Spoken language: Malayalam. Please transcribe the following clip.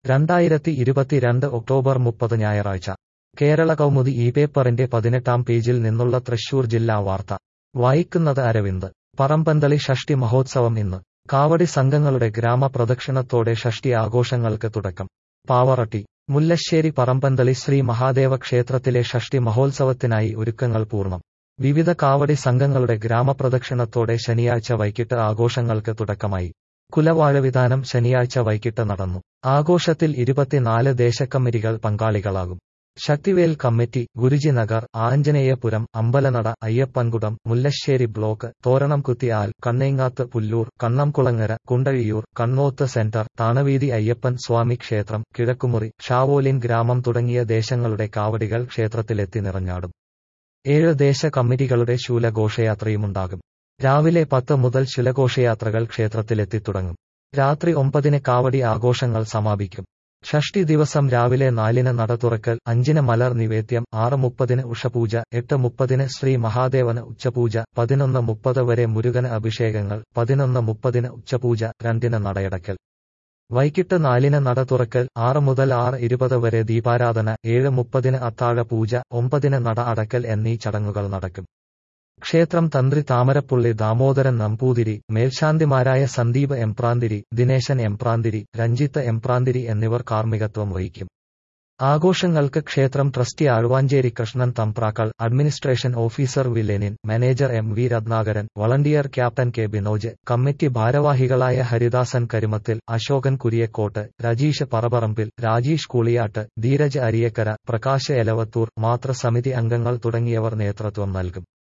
രണ്ടായിരത്തി ഇരുപത്തിരണ്ട് ഒക്ടോബർ മുപ്പത് ഞായറാഴ്ച കേരള കൗമുദി ഈ പേപ്പറിന്റെ പതിനെട്ടാം പേജിൽ നിന്നുള്ള തൃശൂർ ജില്ലാ വാർത്ത വായിക്കുന്നത് അരവിന്ദ് പറമ്പന്തളി ഷഷ്ടി മഹോത്സവം ഇന്ന് കാവടി സംഘങ്ങളുടെ ഗ്രാമപ്രദക്ഷിണത്തോടെ ഷഷ്ടി ആഘോഷങ്ങൾക്ക് തുടക്കം പാവറട്ടി മുല്ലശ്ശേരി പറമ്പന്തളി ശ്രീ മഹാദേവ ക്ഷേത്രത്തിലെ ഷഷ്ടി മഹോത്സവത്തിനായി ഒരുക്കങ്ങൾ പൂർണ്ണം വിവിധ കാവടി സംഘങ്ങളുടെ ഗ്രാമപ്രദക്ഷിണത്തോടെ ശനിയാഴ്ച വൈകിട്ട് ആഘോഷങ്ങൾക്ക് തുടക്കമായി കുലവാഴവിധാനം ശനിയാഴ്ച വൈകിട്ട് നടന്നു ആഘോഷത്തിൽ ഇരുപത്തിനാല് ദേശക്കമ്മിറ്റികൾ പങ്കാളികളാകും ശക്തിവേൽ കമ്മിറ്റി ഗുരുജി നഗർ ആഞ്ജനേയപുരം അമ്പലനട അയ്യപ്പൻകുടം മുല്ലശ്ശേരി ബ്ലോക്ക് തോരണംകുത്തി ആൽ കണ്ണേങ്ങാത്ത് പുല്ലൂർ കണ്ണംകുളങ്ങര കുണ്ടഴിയൂർ കണ്ണോത്ത് സെന്റർ താണവീതി അയ്യപ്പൻ സ്വാമി ക്ഷേത്രം കിഴക്കുമുറി ഷാവോലിൻ ഗ്രാമം തുടങ്ങിയ ദേശങ്ങളുടെ കാവടികൾ ക്ഷേത്രത്തിലെത്തി നിറഞ്ഞാടും ഏഴ് ദേശ കമ്മിറ്റികളുടെ ശൂലഘോഷയാത്രയുമുണ്ടാകും രാവിലെ പത്ത് മുതൽ ശിലഘോഷയാത്രകൾ ക്ഷേത്രത്തിലെത്തി തുടങ്ങും രാത്രി ഒമ്പതിന് കാവടി ആഘോഷങ്ങൾ സമാപിക്കും ഷഷ്ടി ദിവസം രാവിലെ നാലിന് നട തുറക്കൽ അഞ്ചിന് മലർ നിവേദ്യം ആറ് മുപ്പതിന് ഉഷപൂജ എട്ട് മുപ്പതിന് ശ്രീ മഹാദേവന് ഉച്ചപൂജ പതിനൊന്ന് മുപ്പത് വരെ മുരുകന് അഭിഷേകങ്ങൾ പതിനൊന്ന് മുപ്പതിന് ഉച്ചപൂജ രണ്ടിന് നടയടക്കൽ വൈകിട്ട് നാലിന് നട തുറക്കൽ ആറ് മുതൽ ആറ് ഇരുപത് വരെ ദീപാരാധന ഏഴ് മുപ്പതിന് അത്താഴ പൂജ ഒമ്പതിന് നട അടക്കൽ എന്നീ ചടങ്ങുകൾ നടക്കും ക്ഷേത്രം തന്ത്രി താമരപ്പുള്ളി ദാമോദരൻ നമ്പൂതിരി മേൽശാന്തിമാരായ സന്ദീപ് എംപ്രാന്തിരി ദിനേശൻ എംപ്രാന്തിരി രഞ്ജിത്ത് എംപ്രാന്തിരി എന്നിവർ കാർമ്മികത്വം വഹിക്കും ആഘോഷങ്ങൾക്ക് ക്ഷേത്രം trustee Azhvanchery Krishnan Thamprakkal administration officer വില്ലേനിൻ manager M V Ratnakaran volunteer captain K Binoj committee ഭാരവാഹികളായ ഹരിദാസൻ കരുമത്തിൽ അശോകൻ കുരിയക്കോട്ട് രജീഷ് പറപറമ്പിൽ രാജീഷ് കൂളിയാട്ട് ധീരജ് അരിയക്കര പ്രകാശ് എലവത്തൂർ മാത്രസമിതി അംഗങ്ങൾ തുടങ്ങിയവർ നേതൃത്വം നൽകും